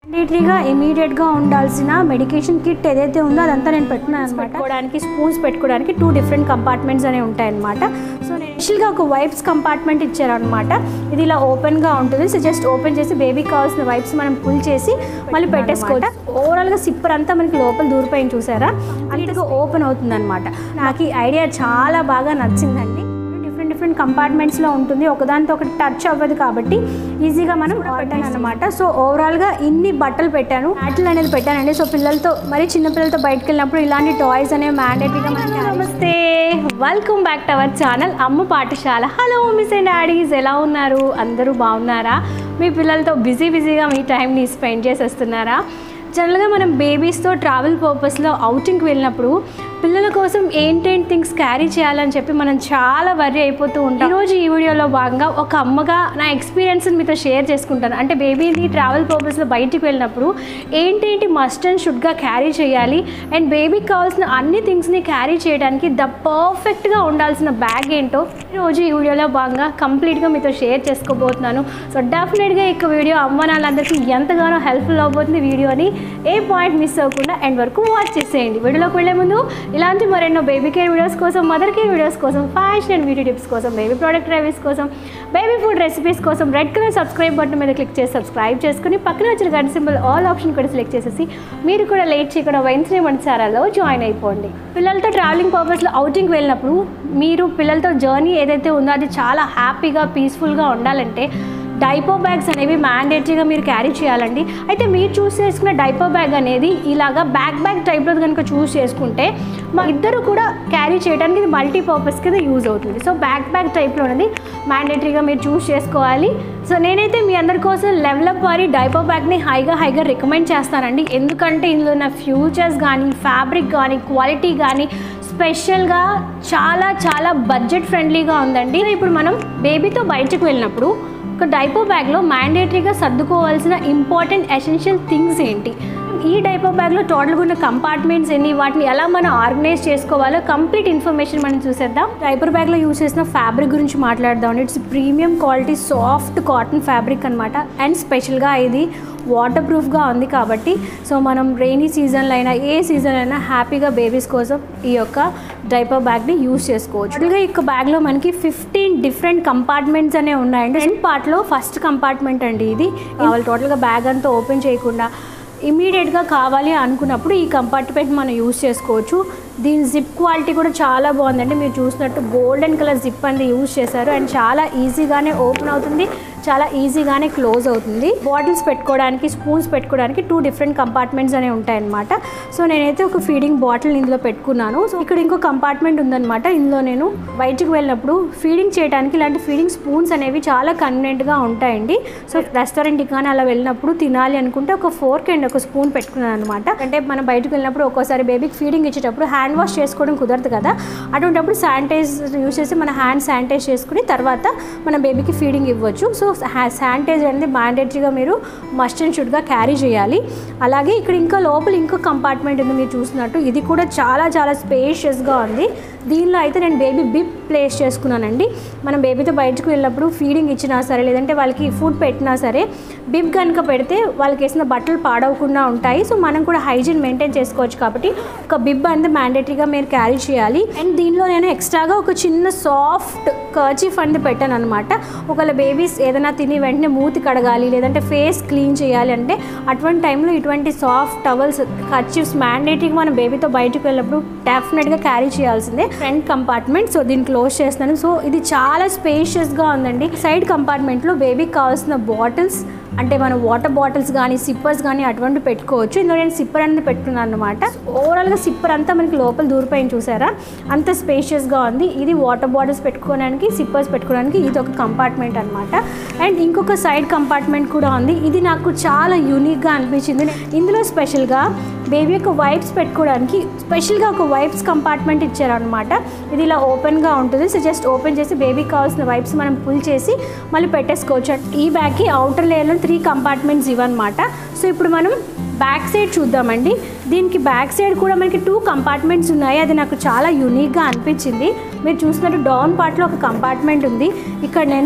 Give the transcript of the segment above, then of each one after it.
మ్యాండేటరీగా ఇమీడియట్గా ఉండాల్సిన medication kit ఏదైతే ఉందో అదంతా నేను పెట్టుకున్నాను అనమాట పెట్టుకోవడానికి స్పూన్స్ పెట్టుకోవడానికి టూ డిఫరెంట్ కంపార్ట్మెంట్స్ అనేవి ఉంటాయన్నమాట సో నేను స్పెషల్గా ఒక వైప్స్ కంపార్ట్మెంట్ ఇచ్చారనమాట ఇది ఇలా ఓపెన్గా ఉంటుంది సో జస్ట్ ఓపెన్ చేసి బేబీకి కావాల్సిన వైప్స్ మనం పుల్ చేసి మళ్ళీ పెట్టేసుకోవచ్చు ఓవరాల్గా సిప్పర్ అంతా మనకి లోపల దూరిపోయింది చూసారా అన్నిటిగా ఓపెన్ అవుతుంది అనమాట నాకు ఈ ఐడియా చాలా బాగా నచ్చిందండి డిఫరెంట్ డిఫరెంట్ కంపార్ట్మెంట్స్లో ఉంటుంది ఒకదానితో ఒకటి టచ్ అవ్వదు కాబట్టి ఈజీగా మనం పెట్టాను అనమాట సో ఓవరాల్గా ఇన్ని బట్టలు పెట్టాను బ్యాటిల్ అనేది పెట్టానండి సో పిల్లలతో మరి చిన్న పిల్లలతో బయటకు వెళ్ళినప్పుడు ఇలాంటి టాయ్స్ అనేవి మ్యాండేటరీగా నమస్తే welcome back to our channel Amma Pathashala hello miss and daddy's ఎలా ఉన్నారు అందరూ బాగున్నారా మీ పిల్లలతో బిజీ బిజీగా మీ టైంని స్పెండ్ చేసేస్తున్నారా జనరల్గా మనం బేబీస్తో ట్రావెల్ పర్పస్లో అవుటింగ్కి వెళ్ళినప్పుడు పిల్లల కోసం ఏంటేంటి థింగ్స్ క్యారీ చేయాలని చెప్పి మనం చాలా వర్రీ అయిపోతూ ఉంటాం ఈరోజు ఈ వీడియోలో భాగంగా ఒక అమ్మగా నా ఎక్స్పీరియన్స్ని మీతో షేర్ చేసుకుంటాను అంటే బేబీని ట్రావెల్ పర్పస్లో బయటికి వెళ్ళినప్పుడు ఏంటేంటి మస్ట్ అండ్ షుడ్గా క్యారీ చేయాలి అండ్ బేబీకి కావాల్సిన అన్ని థింగ్స్ని క్యారీ చేయడానికి ద పర్ఫెక్ట్గా ఉండాల్సిన బ్యాగ్ ఏంటో ఈరోజు ఈ వీడియోలో భాగంగా కంప్లీట్గా మీతో షేర్ చేసుకోబోతున్నాను సో డెఫినెట్గా ఇక వీడియో అమ్మ నాన్నలందరికీ ఎంతగానో హెల్ప్ఫుల్ అవబోతుంది వీడియోని ఏ పాయింట్ మిస్ అవ్వకుండా ఎండ్ వరకు వాచ్ చేసేయండి వీడియోలోకి వెళ్ళే ముందు ఇలాంటి మరెన్నో బేబీ కేర్ వీడియోస్ కోసం మదర్ కేర్ వీడియోస్ కోసం ఫ్యాషన్ అండ్ బ్యూటీ టిప్స్ కోసం బేబీ ప్రోడక్ట్ రివ్యూస్ కోసం బేబీ ఫుడ్ రెసిపీస్ కోసం రెడ్ కలర్ సబ్స్క్రైబ్ బటన్ మీద క్లిక్ చేసి సబ్స్క్రైబ్ చేసుకుని పక్కన వచ్చిన గంట సింబల్ ఆల్ ఆప్షన్ కూడా సెలెక్ట్ చేసేసి మీరు కూడా లేట్ చేయకుండా వెంటనే మన ఛానల్లో జాయిన్ అయిపోండి పిల్లలతో ట్రావెలింగ్ పర్పస్లో అవుటింగ్ వెళ్ళినప్పుడు మీరు పిల్లలతో జర్నీ ఏదైతే ఉందో అది చాలా హ్యాపీగా పీస్ఫుల్గా ఉండాలంటే డైపర్ బ్యాగ్స్ అనేవి మ్యాండేటరీగా మీరు క్యారీ చేయాలండి అయితే మీరు చూస్ చేసుకున్న డైపర్ బ్యాగ్ అనేది ఇలాగా బ్యాక్ బ్యాగ్ టైప్లో కనుక చూస్ చేసుకుంటే మా ఇద్దరు కూడా క్యారీ చేయడానికి ఇది మల్టీ పర్పస్ కింద యూజ్ అవుతుంది సో బ్యాక్ బ్యాగ్ టైప్లో అనేది మ్యాండేటరీగా మీరు చూస్ చేసుకోవాలి సో నేనైతే మీ అందరి కోసం లెవెలప్ వారి డైపర్ బ్యాగ్ని హైగా హైగా రికమెండ్ చేస్తానండి ఎందుకంటే ఇందులో ఉన్న ఫ్యూచర్స్ కానీ ఫ్యాబ్రిక్ కానీ క్వాలిటీ కానీ స్పెషల్గా చాలా చాలా బడ్జెట్ ఫ్రెండ్లీగా ఉందండి ఇప్పుడు మనం బేబీతో బయటకు వెళ్ళినప్పుడు ఒక డైపర్ బ్యాగ్లో మ్యాండేటరీగా సర్దుకోవాల్సిన ఇంపార్టెంట్ ఎసెన్షియల్ థింగ్స్ ఏంటి ఈ డైపర్ బ్యాగ్లో టోటల్గా ఉన్న కంపార్ట్మెంట్స్ ఎన్ని వాటిని ఎలా మనం ఆర్గనైజ్ చేసుకోవాలో కంప్లీట్ ఇన్ఫర్మేషన్ మనం చూసేద్దాం డైపర్ బ్యాగ్లో యూస్ చేసిన ఫ్యాబ్రిక్ గురించి మాట్లాడదాం it's premium quality soft cotton fabric అనమాట అండ్ స్పెషల్గా ఇది వాటర్ ప్రూఫ్గా ఉంది కాబట్టి సో మనం రెయినీ సీజన్లో అయినా ఏ సీజన్ అయినా హ్యాపీగా బేబీస్ కోసం ఈ యొక్క డైపర్ బ్యాగ్ని యూస్ చేసుకోవచ్చు టోటల్గా ఈ యొక్క బ్యాగ్లో మనకి ఫిఫ్టీన్ డిఫరెంట్ కంపార్ట్మెంట్స్ అనేవి ఉన్నాయండి ఫ్రంట్ పార్ట్లో ఫస్ట్ కంపార్ట్మెంట్ అండి ఇది వాళ్ళు టోటల్గా బ్యాగ్ అంతా ఓపెన్ చేయకుండా ఇమీడియట్గా కావాలి అనుకున్నప్పుడు ఈ కంపార్ట్మెంట్ మనం యూస్ చేసుకోవచ్చు దీని జిప్ క్వాలిటీ కూడా చాలా బాగుందండి మీరు చూసినట్టు గోల్డెన్ కలర్ జిప్ అనేది యూస్ చేశారు అండ్ చాలా ఈజీగానే ఓపెన్ అవుతుంది చాలా ఈజీగానే క్లోజ్ అవుతుంది బాటిల్స్ పెట్టుకోవడానికి స్పూన్స్ పెట్టుకోవడానికి టూ డిఫరెంట్ కంపార్ట్మెంట్స్ అనేవి ఉంటాయన్నమాట సో నేనైతే ఒక ఫీడింగ్ బాటిల్ ఇందులో పెట్టుకున్నాను సో ఇక్కడ ఇంకో కంపార్ట్మెంట్ ఉందన్నమాట ఇందులో నేను బయటకు వెళ్ళినప్పుడు ఫీడింగ్ చేయడానికి ఇలాంటి ఫీడింగ్ స్పూన్స్ అనేవి చాలా కన్వీనియంట్గా ఉంటాయండి సో రెస్టారెంట్కి కానీ అలా వెళ్ళినప్పుడు తినాలి అనుకుంటే ఒక ఫోర్క్ అండ్ ఒక స్పూన్ పెట్టుకున్నాను అనమాట అంటే మనం బయటకు వెళ్ళినప్పుడు ఒక్కోసారి బేబీకి ఫీడింగ్ ఇచ్చేటప్పుడు హ్యాండ్ వాష్ చేసుకోవడం కుదరదు కదా అటువంటిప్పుడు శానిటైజ్ యూస్ చేసి మన హ్యాండ్ శానిటైజ్ చేసుకుని తర్వాత మన బేబీకి ఫీడింగ్ ఇవ్వచ్చు సో శానిటైజ్ అనేది మ్యాండేటరీగా మీరు మస్ట్ అండ్ షుడ్గా క్యారీ చేయాలి అలాగే ఇక్కడ ఇంకా లోపల ఇంకో కంపార్ట్మెంట్ ఉంది మీరు చూసినట్టు ఇది కూడా చాలా చాలా స్పేషియస్గా ఉంది దీనిలో అయితే నేను బేబీ బిప్ ప్లేస్ చేసుకున్నానండి మనం బేబీతో బయటకు వెళ్ళినప్పుడు ఫీడింగ్ ఇచ్చినా సరే లేదంటే వాళ్ళకి ఫుడ్ పెట్టినా సరే బిబ్ కనుక పెడితే వాళ్ళకి వేసిన బట్టలు పాడవకుండా ఉంటాయి సో మనం కూడా హైజీన్ మెయింటైన్ చేసుకోవచ్చు కాబట్టి ఒక బిబ్ అనేది మ్యాండేటరీగా మీరు క్యారీ చేయాలి అండ్ దీనిలో నేను ఎక్స్ట్రాగా ఒక చిన్న సాఫ్ట్ కర్చీఫ్ అనేది పెట్టాను అనమాట ఒకవేళ బేబీస్ ఏదైనా తిని వెంటనే మూతి కడగాలి లేదంటే ఫేస్ క్లీన్ చేయాలి అంటే అటువంటి టైంలో ఇటువంటి సాఫ్ట్ టవల్స్ కర్చీఫ్స్ మ్యాండేటరీగా మనం బేబీతో బయటకు వెళ్ళినప్పుడు డెఫినెట్గా క్యారీ చేయాల్సిందే ఫ్రంట్ కంపార్ట్మెంట్ సో దీన్ని క్లోజ్ చేస్తున్నాను సో ఇది చాలా స్పేషియస్గా ఉందండి సైడ్ కంపార్ట్మెంట్లో బేబీకి కావాల్సిన బాటిల్స్ అంటే మనం వాటర్ బాటిల్స్ కానీ సిప్పర్స్ కానీ అటువంటి పెట్టుకోవచ్చు ఇందులో నేను సిప్పర్ అనేది పెట్టుకున్నాను అనమాట ఓవరాల్గా సిప్పర్ అంతా మనకి లోపల దూరిపోయింది చూసారా అంత స్పేషియస్గా ఉంది ఇది వాటర్ బాటిల్స్ పెట్టుకోవడానికి సిప్పర్స్ పెట్టుకోవడానికి ఇది ఒక కంపార్ట్మెంట్ అనమాట అండ్ ఇంకొక సైడ్ కంపార్ట్మెంట్ కూడా ఉంది ఇది నాకు చాలా యూనిక్గా అనిపించింది ఇందులో స్పెషల్గా బేబీ యొక్క వైప్స్ పెట్టుకోవడానికి స్పెషల్గా ఒక వైప్స్ కంపార్ట్మెంట్ ఇచ్చారనమాట ఇది ఇలా ఓపెన్గా ఉంటుంది సో జస్ట్ ఓపెన్ చేసి బేబీకి కావాల్సిన వైప్స్ మనం పుల్ చేసి మళ్ళీ పెట్టేసుకోవచ్చు ఈ బ్యాగ్కి అవుటర్ లేయర్లో త్రీ కంపార్ట్మెంట్స్ ఇవన్నమాట సో ఇప్పుడు మనం బ్యాక్ సైడ్ చూద్దామండి దీనికి బ్యాక్ సైడ్ కూడా మనకి టూ కంపార్ట్మెంట్స్ ఉన్నాయి అది నాకు చాలా యూనిక్గా అనిపించింది మీరు చూసినట్టు డౌన్ పార్ట్లో ఒక కంపార్ట్మెంట్ ఉంది ఇక్కడ నేను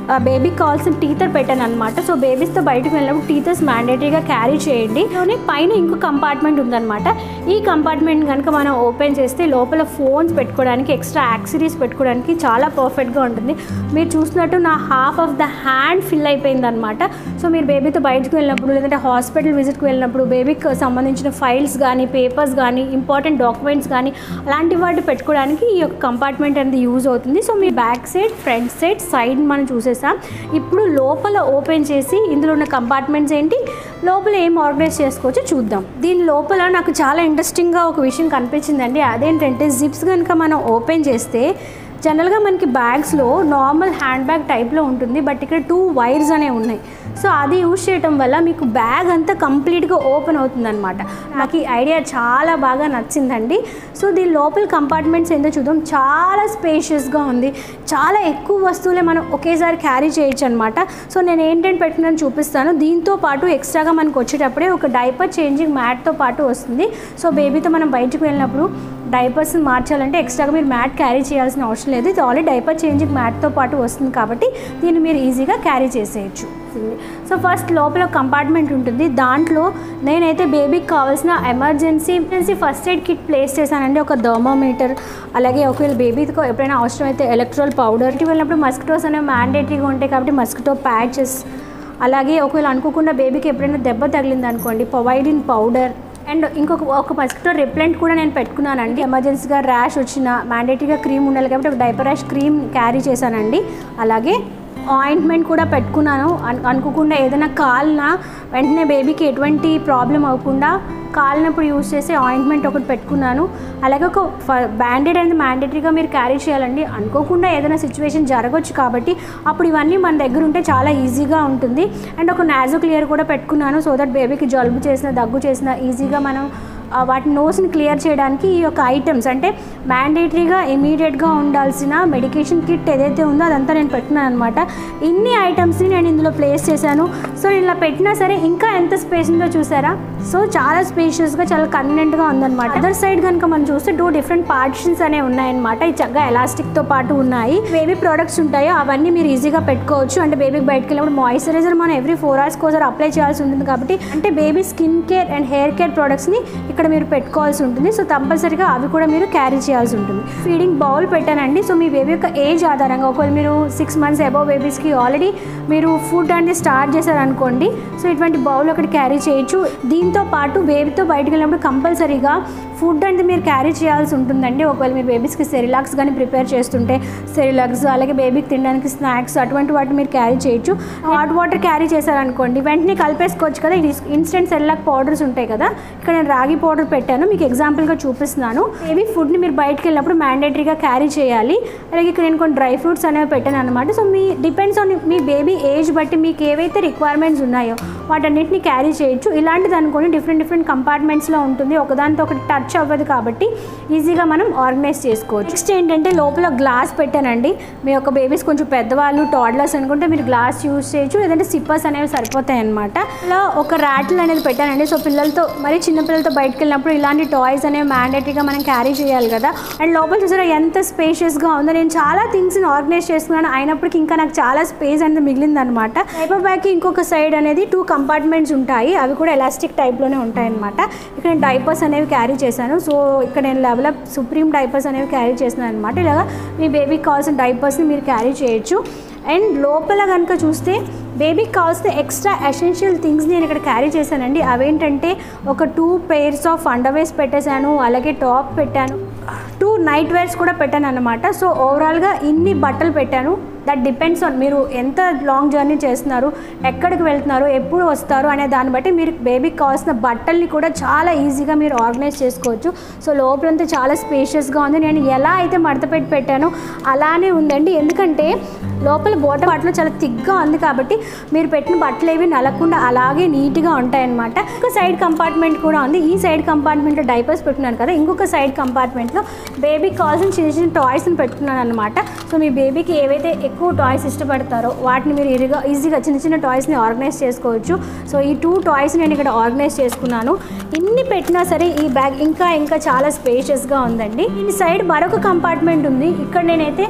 బేబీకి కావాల్సిన టీతర్ పెట్టాను అనమాట సో బేబీస్తో బయటకు వెళ్ళినప్పుడు టీతర్స్ మ్యాండేటరీగా క్యారీ చేయండి లోనే పైన ఇంకో కంపార్ట్మెంట్ ఉందన్నమాట ఈ కంపార్ట్మెంట్ కనుక మనం ఓపెన్ చేస్తే లోపల ఫోన్స్ పెట్టుకోవడానికి ఎక్స్ట్రా యాక్సరీస్ పెట్టుకోవడానికి చాలా పర్ఫెక్ట్గా ఉంటుంది మీరు చూసినట్టు నా half of the hand fill అయిపోయింది అనమాట సో మీరు బేబీతో బయటకు వెళ్ళినప్పుడు లేదంటే హాస్పిటల్ విజిట్కి వెళ్ళినప్పుడు బేబీకి సంబంధించిన ఫైల్స్ కానీ పేపర్స్ కానీ ఇంపార్టెంట్ డాక్యుమెంట్స్ కానీ అలాంటి వాటి పెట్టుకోవడానికి ఈ యొక్క కంపార్ట్మెంట్ అనేది యూజ్ అవుతుంది సో మీ back side front side side మనం చూసేసాం ఇప్పుడు లోపల ఓపెన్ చేసి ఇందులో ఉన్న కంపార్ట్మెంట్స్ ఏంటి లోపల ఏం ఆర్గనైజ్ చేసుకోవచ్చో చూద్దాం దీని లోపల నాకు చాలా ఇంట్రెస్టింగ్గా ఒక విషయం కనిపించిందండి అదేంటంటే జిప్స్ కనుక మనం ఓపెన్ చేస్తే జనరల్గా మనకి బ్యాగ్స్లో నార్మల్ హ్యాండ్ బ్యాగ్ టైప్లో ఉంటుంది బట్ ఇక్కడ టూ వైర్స్ అనేవి ఉన్నాయి సో అది యూజ్ చేయటం వల్ల మీకు బ్యాగ్ అంతా కంప్లీట్గా ఓపెన్ అవుతుందన్నమాట నాకు ఈ ఐడియా చాలా బాగా నచ్చిందండి సో దీని లోపల కంపార్ట్మెంట్స్ ఏంటో చూద్దాం చాలా స్పేషియస్గా ఉంది చాలా ఎక్కువ వస్తువులే మనం ఒకేసారి క్యారీ చేయొచ్చు అనమాట సో నేను ఏంటంటే పెట్టుకున్నాను చూపిస్తాను దీంతో పాటు ఎక్స్ట్రాగా మనకు వచ్చేటప్పుడే ఒక డైపర్ చేంజింగ్ మ్యాట్తో పాటు వస్తుంది సో బేబీతో మనం బయటకు వెళ్ళినప్పుడు డైపర్స్ మార్చాలంటే ఎక్స్ట్రాగా మీరు మ్యాట్ క్యారీ చేయాల్సిన అవసరం లేదు ఇది ఆల్రెడీ డైపర్ చేంజింగ్ మ్యాట్తో పాటు వస్తుంది కాబట్టి దీన్ని మీరు ఈజీగా క్యారీ చేసేయచ్చు సో ఫస్ట్ లోపల కంపార్ట్మెంట్ ఉంటుంది దాంట్లో నేనైతే బేబీకి కావాల్సిన emergency emergency first aid kit place చేశానండి ఒక థర్మోమీటర్ అలాగే ఒకవేళ బేబీకి ఎప్పుడైనా అవసరమైతే ఎలక్ట్రోల్ పౌడర్ ఇంటికి వెళ్ళినప్పుడు మస్కిటోస్ అనేవి మ్యాండేటరీగా ఉంటాయి కాబట్టి మస్కిటో ప్యాచెస్ అలాగే ఒకవేళ అనుకోకుండా బేబీకి ఎప్పుడైనా దెబ్బ తగిలింది అనుకోండి ప్రొవైడిన్ పౌడర్ అండ్ ఇంకొక ఒక మస్కిటో రిప్లెంట్ కూడా నేను పెట్టుకున్నానండి ఎమర్జెన్సీగా ర్యాష్ వచ్చిన మ్యాండేటరీగా క్రీమ్ ఉండాలి కాబట్టి ఒక డైపర్ ర్యాష్ క్రీమ్ క్యారీ చేశానండి అలాగే ఆయింట్మెంట్ కూడా పెట్టుకున్నాను అను అనుకోకుండా ఏదైనా కాలిన వెంటనే బేబీకి ఎటువంటి ప్రాబ్లం అవ్వకుండా కాలినప్పుడు యూస్ చేసే ఆయింట్మెంట్ ఒకటి పెట్టుకున్నాను అలాగే ఒక బ్యాండెడ్ అనేది మ్యాండేటరీగా మీరు క్యారీ చేయాలండి అనుకోకుండా ఏదైనా సిచ్యువేషన్ జరగవచ్చు కాబట్టి అప్పుడు ఇవన్నీ మన దగ్గర ఉంటే చాలా ఈజీగా ఉంటుంది అండ్ ఒక నాజో క్లియర్ కూడా పెట్టుకున్నాను సో దట్ బేబీకి జలుబు చేసిన దగ్గు చేసిన ఈజీగా మనం ఆ, వాటి నోస్ని క్లియర్ చేయడానికి ఈ యొక్క ఐటమ్స్ అంటే మ్యాండేటరీగా ఇమీడియట్గా ఉండాల్సిన మెడికేషన్ కిట్ ఏదైతే ఉందో అదంతా నేను పెట్టినాను అనమాట ఇన్ని ఐటమ్స్ని నేను ఇందులో ప్లేస్ చేశాను సో నేను ఇలా పెట్టినా సరే ఇంకా ఎంత స్పేస్ ఉందో చూసారా సో చాలా స్పేషియస్గా చాలా కన్వీనియంట్గా ఉందన్నమాట అదర్ సైడ్ కనుక మనం చూస్తే టూ డిఫరెంట్ పార్టిషన్స్ అనేవి ఉన్నాయన్నమాట ఈ చక్కగా ఎలాస్టిక్తో పాటు ఉన్నాయి బేబీ ప్రోడక్ట్స్ ఉంటాయో అవన్నీ మీరు ఈజీగా పెట్టుకోవచ్చు అంటే బేబీకి బయటకు వెళ్ళినప్పుడు మాయిశ్చరైజర్ మనం ఎవ్రీ ఫోర్ అవర్స్కి ఒకసారి అప్లై చేయాల్సి ఉంటుంది కాబట్టి అంటే baby skin care and hair care ప్రోడక్ట్స్ని ఇక్కడ మీరు పెట్టుకోవాల్సి ఉంటుంది సో కంపల్సరీగా అవి కూడా మీరు క్యారీ చేయాల్సి ఉంటుంది ఫీడింగ్ బౌల్ పెట్టానండి సో మీ బేబీ యొక్క ఏజ్ ఆధారంగా ఒకవేళ మీరు సిక్స్ మంత్స్ అబౌవ్ బేబీస్కి ఆల్రెడీ మీరు ఫుడ్ అనేది స్టార్ట్ చేశారనుకోండి సో ఇటువంటి బౌల్ ఒకటి క్యారీ చేయొచ్చు దీంతో పాటు బేబీతో బయటకు వెళ్ళినప్పుడు కంపల్సరీగా ఫుడ్ అంటే మీరు క్యారీ చేయాల్సి ఉంటుందండి ఒకవేళ మీరు బేబీస్కి సెరిలాక్స్ కానీ ప్రిపేర్ చేస్తుంటే సెరిలాక్స్ అలాగే బేబీకి తినడానికి స్నాక్స్ అటువంటి వాటిని మీరు క్యారీ చేయొచ్చు హాట్ వాటర్ క్యారీ చేశారనుకోండి వెంటనే కలిపేసుకోవచ్చు కదా ఇది ఇన్స్టెంట్ సెరిలాక్ పౌడర్స్ ఉంటాయి కదా ఇక్కడ నేను రాగి పౌడర్ పెట్టాను మీకు ఎగ్జాంపుల్గా చూపిస్తున్నాను బేబీ ఫుడ్ని మీరు బయటకు వెళ్ళినప్పుడు మ్యాండేటరీగా క్యారీ చేయాలి అలాగే ఇక్కడ నేను కొన్ని డ్రై ఫ్రూట్స్ అనేవి పెట్టాను అనమాట సో మీ డిపెండ్స్ ఆన్ మీ బేబీ ఏజ్ బట్టి మీకు ఏవైతే రిక్వైర్మెంట్స్ ఉన్నాయో వాటన్నిటిని క్యారీ చేయొచ్చు ఇలాంటిది అనుకోండి డిఫరెంట్ డిఫరెంట్ కంపార్ట్మెంట్స్లో ఉంటుంది ఒకదానితో ఒకటి టచ్ అవ్వదు కాబట్టి ఈజీగా మనం ఆర్గనైజ్ చేసుకోవచ్చు నెక్స్ట్ ఏంటంటే లోపల గ్లాస్ పెట్టానండి మీ యొక్క బేబీస్ కొంచెం పెద్దవాళ్ళు టాడ్లర్స్ అనుకుంటే మీరు గ్లాస్ యూస్ చేయొచ్చు లేదంటే సిప్పర్స్ అనేవి సరిపోతాయి అనమాట ఇలా ఒక ర్యాటిల్ అనేది పెట్టానండి సో పిల్లలతో మరి చిన్న పిల్లలతో బయటకు వెళ్ళినప్పుడు ఇలాంటి టాయ్స్ అనేవి మ్యాండేటరీగా మనం క్యారీ చేయాలి కదా అండ్ లోపల చూసారా ఎంత స్పేషియస్గా ఉందో నేను చాలా థింగ్స్ని ఆర్గనైజ్ చేసుకున్నాను అయినప్పటికీ ఇంకా నాకు చాలా స్పేస్ అనేది మిగిలిందనమాట పేపర్ బ్యాగ్కి ఇంకొక సైడ్ అనేది టూ కంపార్ట్మెంట్స్ ఉంటాయి అవి కూడా ఎలాస్టిక్ టైప్లోనే ఉంటాయి అనమాట ఇక్కడ నేను డైపర్స్ అనేవి క్యారీ చేశాను సో ఇక్కడ నేను లెవెల్ అప్ సుప్రీం డైపర్స్ అనేవి క్యారీ చేస్తున్నాను అనమాట ఇలాగా మీ బేబీకి కావాల్సిన డైపర్స్ని మీరు క్యారీ చేయొచ్చు అండ్ లోపల కనుక చూస్తే బేబీకి కావాల్సిన ఎక్స్ట్రా ఎసెన్షియల్ థింగ్స్ నేను ఇక్కడ క్యారీ చేశానండి అవేంటంటే ఒక టూ పెయిర్స్ ఆఫ్ అండర్వేర్స్ పెట్టేశాను అలాగే టాప్ పెట్టాను టూ నైట్ వేర్స్ కూడా పెట్టాను అనమాట సో ఓవరాల్గా ఇన్ని బట్టలు పెట్టాను దట్ డిపెండ్స్ ఆన్ మీరు ఎంత లాంగ్ జర్నీ చేస్తున్నారు ఎక్కడికి వెళ్తున్నారు ఎప్పుడు వస్తారు అనే దాన్ని బట్టి మీరు బేబీకి కావాల్సిన బట్టల్ని కూడా చాలా ఈజీగా మీరు ఆర్గనైజ్ చేసుకోవచ్చు సో లోపలంతా చాలా స్పేషియస్గా ఉంది నేను ఎలా అయితే మడత పెట్టి పెట్టానో అలానే ఉందండి ఎందుకంటే లోపల బోట బట్టలు చాలా థిక్గా ఉంది కాబట్టి మీరు పెట్టిన బట్టలు ఏవి నలగకుండా అలాగే నీట్గా ఉంటాయన్నమాట ఇంకో సైడ్ కంపార్ట్మెంట్ కూడా ఉంది ఈ సైడ్ కంపార్ట్మెంట్లో డైపర్స్ పెట్టుకున్నాను కదా ఇంకొక సైడ్ కంపార్ట్మెంట్లో బేబీకి కావాల్సిన చిన్న చిన్న టాయ్స్ని పెట్టుకున్నాను అనమాట సో మీ బేబీకి ఏవైతే ఎక్కువ టాయ్స్ ఇష్టపడతారో వాటిని మీరు ఈజీగా ఈజీగా చిన్న చిన్న టాయ్స్ని ఆర్గనైజ్ చేసుకోవచ్చు సో ఈ టూ టాయ్స్ నేను ఇక్కడ ఆర్గనైజ్ చేసుకున్నాను ఇన్ని పెట్టినా సరే ఈ బ్యాగ్ ఇంకా ఇంకా చాలా స్పేషియస్గా ఉందండి ఈ సైడ్ మరొక కంపార్ట్మెంట్ ఉంది ఇక్కడ నేనైతే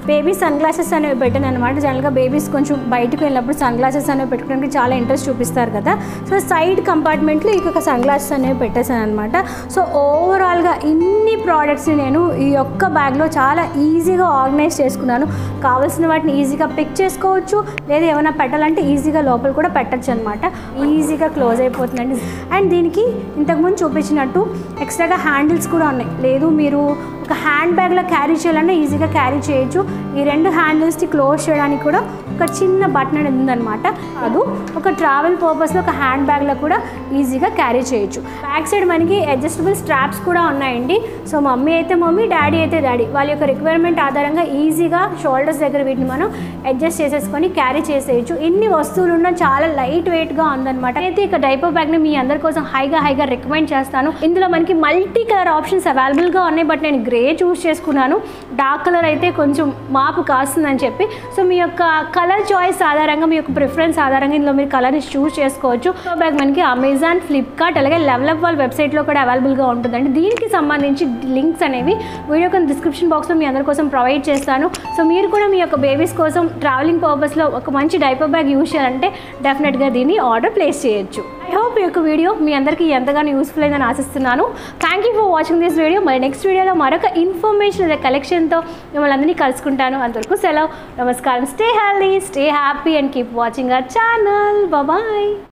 బేబీ సన్ గ్లాసెస్ అనేవి పెట్టాను అనమాట జనరల్గా బేబీస్ కొంచెం బయటకు వెళ్ళినప్పుడు సన్ గ్లాసెస్ అనేవి పెట్టుకోవడానికి చాలా ఇంట్రెస్ట్ చూపిస్తారు కదా సో సైడ్ కంపార్ట్మెంట్లో ఇక సన్ గ్లాసెస్ అనేవి పెట్టేశాను అనమాట సో ఓవరాల్గా ఇన్ని ప్రోడక్ట్స్ని నేను ఈ ఒక్క బ్యాగ్లో చాలా ఈజీగా ఆర్గనైజ్ చేసుకున్నాను కావాల్సిన వాటిని ఈజీగా పిక్ చేసుకోవచ్చు లేదా ఏమైనా పెట్టాలంటే ఈజీగా లోపల కూడా పెట్టచ్చు అనమాట ఈజీగా క్లోజ్ అయిపోతుందండి అండ్ దీనికి ఇంతకుముందు చూపించినట్టు ఎక్స్ట్రాగా హ్యాండిల్స్ కూడా ఉన్నాయి లేదు మీరు ఒక హ్యాండ్ బ్యాగ్లో క్యారీ చేయాలన్నా ఈజీగా క్యారీ చేయొచ్చు ఈ రెండు హ్యాండిల్స్ని క్లోజ్ చేయడానికి కూడా ఒక చిన్న బటన్ అనేది ఉందన్నమాట అది ఒక ట్రావెల్ పర్పస్లో ఒక హ్యాండ్ బ్యాగ్లో కూడా ఈజీగా క్యారీ చేయొచ్చు బ్యాక్ సైడ్ మనకి అడ్జస్టబుల్ స్ట్రాప్స్ కూడా ఉన్నాయండి సో మమ్మీ అయితే మమ్మీ డాడీ అయితే డాడీ వాళ్ళ యొక్క రిక్వైర్మెంట్ ఆధారంగా ఈజీగా షోల్డర్స్ దగ్గర వీటిని మనం అడ్జస్ట్ చేసేసుకొని క్యారీ చేసేయచ్చు ఇన్ని వస్తువులు ఉన్న చాలా లైట్ వెయిట్గా ఉందన్నమాట అయితే ఇక డైపర్ బ్యాగ్ని మీ అందరి కోసం హైగా హైగా రికమెండ్ చేస్తాను ఇందులో మనకి మల్టీ కలర్ ఆప్షన్స్ అవైలబుల్గా ఉన్నాయి బట్ నేను గ్రే చూస్ చేసుకున్నాను డార్క్ కలర్ అయితే కొంచెం మాపు కాస్తుందని చెప్పి సో మీ యొక్క కలర్ చాయిస్ ఆధారంగా మీ యొక్క ప్రిఫరెన్స్ ఆధారంగా ఇందులో మీరు కలర్ని చూస్ చేసుకోవచ్చు సో బ్యాగ్ మనకి అమెజాన్ ఫ్లిప్కార్ట్ అలాగే లెవెలప్ వాళ్ళ వెబ్సైట్లో కూడా అవైలబుల్గా ఉంటుందండి దీనికి సంబంధించి లింక్స్ అనేవి వీడియో కొన్ని డిస్క్రిప్షన్ బాక్స్లో మీ అందరి కోసం ప్రొవైడ్ చేస్తాను సో మీరు కూడా మీ యొక్క బేబీస్ కోసం ట్రావెలింగ్ పర్పస్లో ఒక మంచి డైపర్ బ్యాగ్ యూజ్ చేయాలంటే డెఫినెట్గా దీన్ని ఆర్డర్ ప్లేస్ చేయొచ్చు ఐ హోప్ ఈ యొక్క వీడియో మీ అందరికీ ఎంతగానో యూస్ఫుల్ అయిందని ఆశిస్తున్నాను thank you for watching this video మరి నెక్స్ట్ వీడియోలో మరొక ఇన్ఫర్మేషన్ అదే కలెక్షన్తో మిమ్మల్ని అందరినీ కలుసుకుంటాను అంతవరకు సెలవు నమస్కారం stay healthy stay happy and keep watching our channel bye